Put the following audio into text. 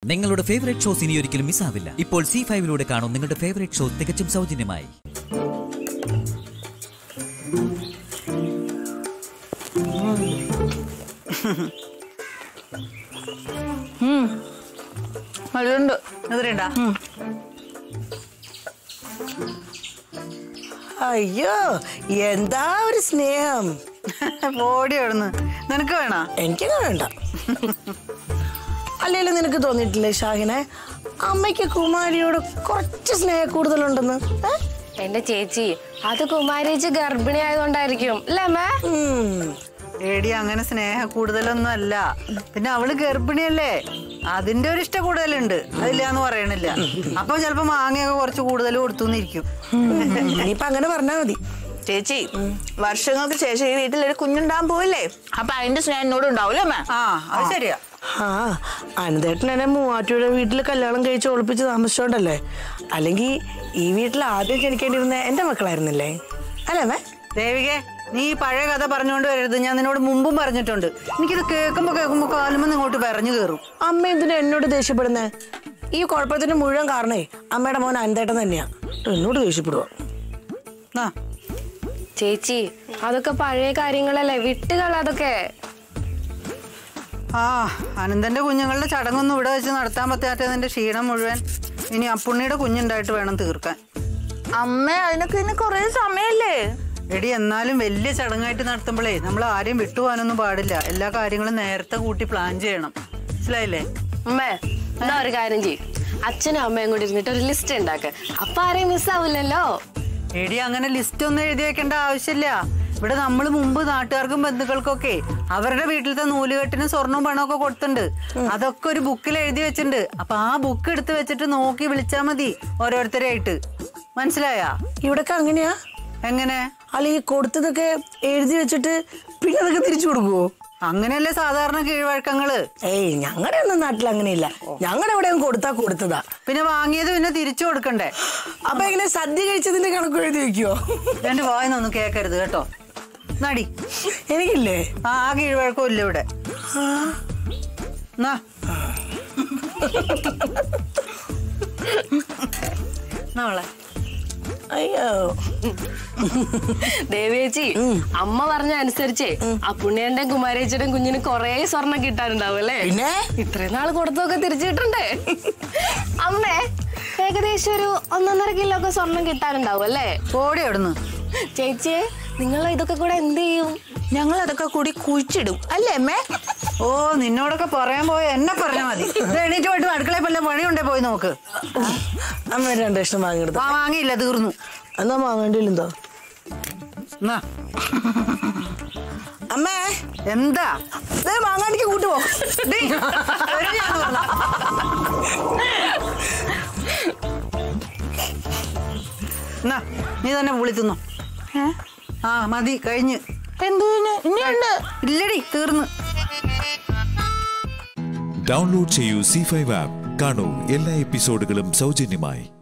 നിങ്ങളുടെ favourite shows ഇനി ഒരിക്കലും മിസ്സാവില്ല ഇപ്പോൾ സി ഫൈവിലൂടെ കാണും നിങ്ങളുടെ ഫേവറേറ്റ് ഷോ തികച്ചും സൗജന്യമായി മധുരണ്ട് മധുരണ്ടാ അയ്യോ എന്താ ഒരു സ്നേഹം ഓടി അവിടുന്ന് നിനക്ക് വേണോ എനിക്കങ്ങനെ വേണ്ട അല്ലെങ്കിലും നിനക്ക് തോന്നിയിട്ടില്ലേ ഷാഹിനെ അമ്മയ്ക്ക് കുമാരിയോട് കുറച്ച് സ്നേഹ കൂടുതലുണ്ടെന്ന് ഏ? എന്റെ ചേച്ചി അത് കുമാരിച്ച് ഗർഭിണി ആയതുകൊണ്ടായിരിക്കും അല്ലേ അമ്മ ഉം. ഏടി അങ്ങനെ സ്നേഹ കൂടുതലൊന്നും അല്ല പിന്നെ അവള് ഗർഭിണിയല്ലേ അതിന്റെ ഒരു ഇഷ്ട കൂടുതലുണ്ട് അതില്ലാന്ന് പറയണില്ല അപ്പൊ ചിലപ്പോ മാങ്ങയൊക്കെ കുറച്ച് കൂടുതൽ കൊടുത്തുന്നിരിക്കും ഇനിയിപ്പൊ അങ്ങനെ പറഞ്ഞാ മതി ചേച്ചി വർഷങ്ങൾക്ക് ശേഷം ഈ വീട്ടിൽ ഒരു കുഞ്ഞുണ്ടാകാൻ പോവില്ലേ അപ്പൊ അതിന്റെ സ്നേഹം എന്നോട് ഉണ്ടാവൂലേ അമ്മ ആ അത് ശരിയാ ആ അനന്തേട്ടൻ എന്നെ മൂവാറ്റുപുഴ വീട്ടിൽ കല്യാണം കഴിച്ച് ഒളിപ്പിച്ച് താമസിച്ചോണ്ടല്ലേ അല്ലെങ്കിൽ ഈ വീട്ടിൽ ആദ്യം ജനിക്കേണ്ടിരുന്ന എന്റെ മക്കളായിരുന്നില്ലേ അല്ലേ അമ്മേ? ദേവികെ നീ ഈ പഴയ കഥ പറഞ്ഞുകൊണ്ട് വരരുത് ഞാൻ നിന്നോട് മുമ്പും പറഞ്ഞിട്ടുണ്ട് എനിക്കിത് കേൾക്കുമ്പോ കേൾക്കുമ്പോ കാലുമ്പോ ഇങ്ങോട്ട് പറഞ്ഞു കയറും അമ്മ എന്തിനാ എന്നോട് ദേഷ്യപ്പെടുന്നേ ഈ കുഴപ്പത്തിന് മുഴുവൻ കാരണേ അമ്മയുടെ മോൻ അനന്തേട്ടൻ തന്നെയാ എന്നോട് ദേഷ്യപ്പെടുക ആ ചേച്ചി അതൊക്കെ പഴയ കാര്യങ്ങളല്ലേ വിട്ടുകള അതൊക്കെ ആ അനന്തന്റെ കുഞ്ഞുങ്ങളുടെ ചടങ്ങൊന്നും ഇവിടെ വെച്ച് നടത്താൻ പറ്റാത്തതിന്റെ ക്ഷീണം മുഴുവൻ ഇനി അപ്പുണ്ണിയുടെ കുഞ്ഞുണ്ടായിട്ട് വേണം തീർക്കാൻ അമ്മ അതിനൊക്കെ ഇനി കൊറേ സമയല്ലേ എടി എന്നാലും വലിയ ചടങ്ങായിട്ട് നടത്തുമ്പോഴേ നമ്മൾ ആരെയും വിട്ടുപോകാനൊന്നും പാടില്ല എല്ലാ കാര്യങ്ങളും നേരത്തെ കൂട്ടി പ്ലാൻ ചെയ്യണം മനസ്സിലായില്ലേ അമ്മേ എന്നാ ഒരു കാര്യം ചെയ്യും അച്ഛനും അമ്മയും കൂടി ഇരുന്നിട്ട് ഒരു ലിസ്റ്റ് ഉണ്ടാക്ക് അപ്പൊ ആരെയും മിസ്സാവില്ലല്ലോ എടി അങ്ങനെ ലിസ്റ്റ് ഒന്നും എഴുതി വെക്കേണ്ട ആവശ്യമില്ല ഇവിടെ നമ്മൾ മുമ്പ് നാട്ടുകാർക്കും ബന്ധുക്കൾക്കൊക്കെ അവരുടെ വീട്ടിലത്തെ നൂലുകെട്ടിന് സ്വർണവും പണമൊക്കെ കൊടുത്തിട്ടുണ്ട് അതൊക്കെ ഒരു ബുക്കിൽ എഴുതി വെച്ചിട്ടുണ്ട് അപ്പൊ ആ ബുക്ക് എടുത്ത് വെച്ചിട്ട് നോക്കി വിളിച്ചാ മതി ഓരോരുത്തരായിട്ട് മനസ്സിലായാ ഇവിടൊക്കെ അങ്ങനെയാ എങ്ങനെ അല്ല ഈ കൊടുത്തതൊക്കെ എഴുതി വെച്ചിട്ട് പിന്നെ അതൊക്കെ തിരിച്ചു കൊടുക്കുവോ അങ്ങനെയല്ലേ സാധാരണ കീഴ്വഴക്കങ്ങള് ഏയ് ഞങ്ങളുടെ ഒന്നും നാട്ടിൽ അങ്ങനെയില്ല ഞങ്ങളുടെ ഇവിടെ കൊടുത്താ കൊടുത്തതാ പിന്നെ വാങ്ങിയത് പിന്നെ തിരിച്ചു കൊടുക്കണ്ടേ അപ്പൊ എങ്ങനെ സദ്യ കഴിച്ചതിന്റെ കണക്ക് എഴുതി വെക്കുവോ എന്റെ വായനൊന്നും കേക്കരുത് കേട്ടോ നടി എനിക്കില്ലേ ആ ആ കീഴ്വഴക്കം ഇല്ല ഇവിടെ എന്നാ. എന്നാ മോളെ. അയ്യോ ദേവിയേച്ചി അമ്മ പറഞ്ഞ അനുസരിച്ചേ ആ പുണ്യന്റെ കുമാരേച്ചിയുടെ കുഞ്ഞിന് കൊറേ സ്വർണം കിട്ടാനുണ്ടാവും അല്ലേ പിന്നെ ഇത്രയും നാൾ കൊടുത്തൊക്കെ തിരിച്ചു കിട്ടണ്ടേ അമ്മേ ഏകദേശം ഒരു ഒന്നൊന്നര കിലോ ഒക്കെ സ്വർണം കിട്ടാനുണ്ടാവും അല്ലേ ഓടി അവിടുന്ന് ചേച്ചിയെ നിങ്ങൾ ഇതൊക്കെ കൂടെ എന്ത് ചെയ്യും ഞങ്ങൾ അതൊക്കെ കൂടി കുഴിച്ചിടും അല്ലേ അമ്മേ ഓ നിന്നോടൊക്കെ പറയാൻ പോയ എന്നെ പറഞ്ഞാ മതി ഇത് എണീറ്റ് പോയിട്ട് അടുക്കളയിൽ വല്ല പണിയുണ്ടേ പോയി നോക്ക് അമ്മ രണ്ട് ലക്ഷം വാങ്ങിയെടുത്ത ആ വാങ്ങിയില്ല തീർന്നു എന്നാ വാങ്ങേണ്ടിയില്ലെന്തോ എന്നാ അമ്മേ എന്താ ദേ മാങ്ങാണ്ടിക്ക് കൂട്ടുവോ ഡീ, വരും ഞാൻ പറഞ്ഞ. എന്നാ നീ തന്നെ പുളി തിന്നോ ആ മതി കഴിഞ്ഞ് എന്തിന് ഇനിയുണ്ട് ഇല്ലടി തീർന്ന് ഡൗൺലോഡ് ചെയ്യൂ സി ഫൈവ് ആപ്പ് കാണൂ എല്ലാ എപ്പിസോഡുകളും സൗജന്യമായി